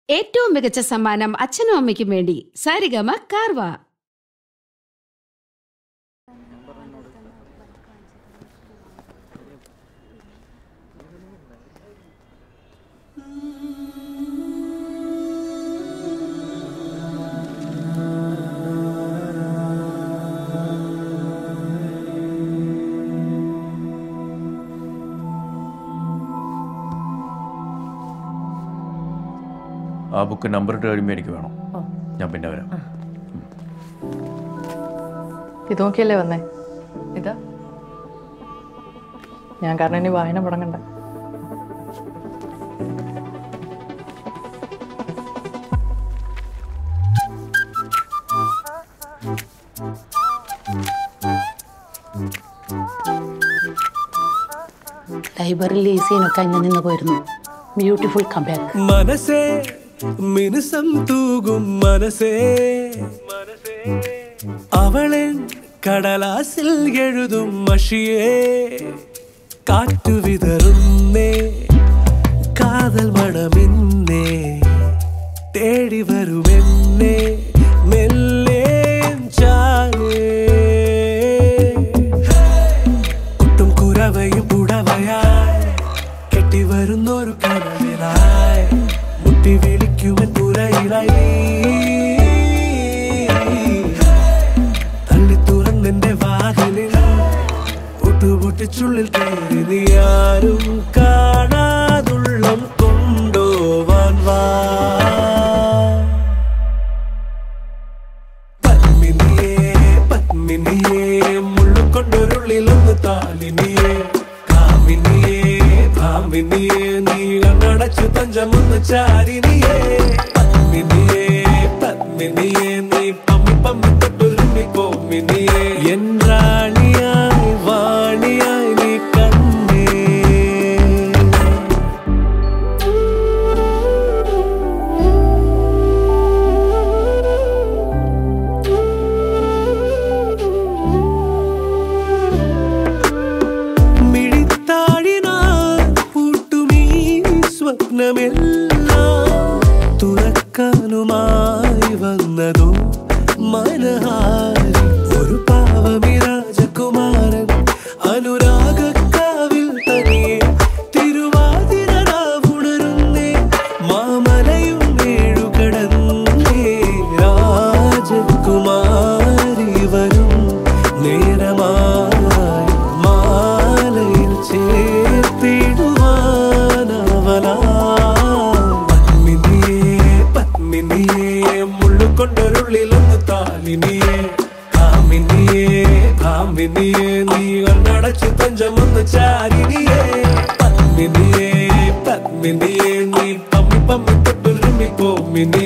ഏറ്റവും മികച്ച സമ്മാനം അച്ഛനും അമ്മയ്ക്കും വേണ്ടി സാരിഗമ കാർവ ആ ബുക്ക് നമ്പർ ഇട്ട് കഴിയുമ്പോൾ എനിക്ക് വേണം ഞാൻ പിന്നെ വരാം ഇത് നോക്കിയല്ലേ വന്നേ ഇതാ ഞാൻ കാരണം ഇനി വായന മുടങ്ങണ്ട ലൈബ്രറിയിൽ ഈ സീനൊക്കെ അഞ്ഞു നിന്ന് പോയിരുന്നു ബ്യൂട്ടിഫുൾ കംബാക്ക് മനസ്സേ മിനുസം തൂകും മനസ്സേ അവളൻ കടലാസിൽ എഴുതും മഷിയേ കാറ്റുവിതറുന്നേ കാതൽ മണമെന്നേ തേടി വരുമെന്നേ മെല്ലെ ചാലേ ഒട്ടും കുറവയും പുടവയായി കെട്ടി വരുന്നൊരു കനവിലായി മുട്ടി വിളിക്കുമൻ പുരയിലായി തള്ളി തുറന്നെന്റെ വാതിലിൽ ഒട്ടുപൊട്ടിച്ചുള്ളിൽ കയറി നീ ആരും കാണാതുള്ളം കൊണ്ടോവാൻ വാ പത്മിനിയേ പത്മിനിയേ മുള്ളുകൊണ്ടൊരുള്ളിലൊന്ന് താലിനിയേ കാമിനിയേ ഭാമിനിയേ നീ കണ്ണടച്ചു തഞ്ചമൊന്ന് ചാരിനിയേ പത്മിനിയേ പത്മിനിയേ നീ പമ്മി പമ്മി തൊട്ടുരുമ്മി കോമിനിയേ എൻ റാണിയായി വാണിയായി നീ കണ്ണേ മിഴിത്താഴിനാൽ പൂട്ടുമീ സ്വപ്നമെല്ലാം തുറക്കാനുമായി വന്നതോ മനഹാരി ഒരു പാവമി രാജകുമാരൻ അനുരാഗക്കാവിൽ തനിയെ തിരുവാതിരവുണരുന്നേ മാമലയും ഏഴുകടന്നേ രാജകുമാരി വരും നേരമായി മാലയിൽ ചേർത്തിടുവാനവലാ പത്മിനിയേ പത്മിനിയേ മുള്ളുകൊണ്ടൊരുള്ളിലൊന്ന് താലിനിയേ കാമിനിയേ ഭാമിനിയേ നീ കണ്ണടച്ച് തഞ്ചമൊന്ന് ചാരിനിയേ പത്മിനിയേ പത്മിനിയേ നീ പമ്മി പമ്മി തൊട്ടുരുമ്മി കോമിനിയേ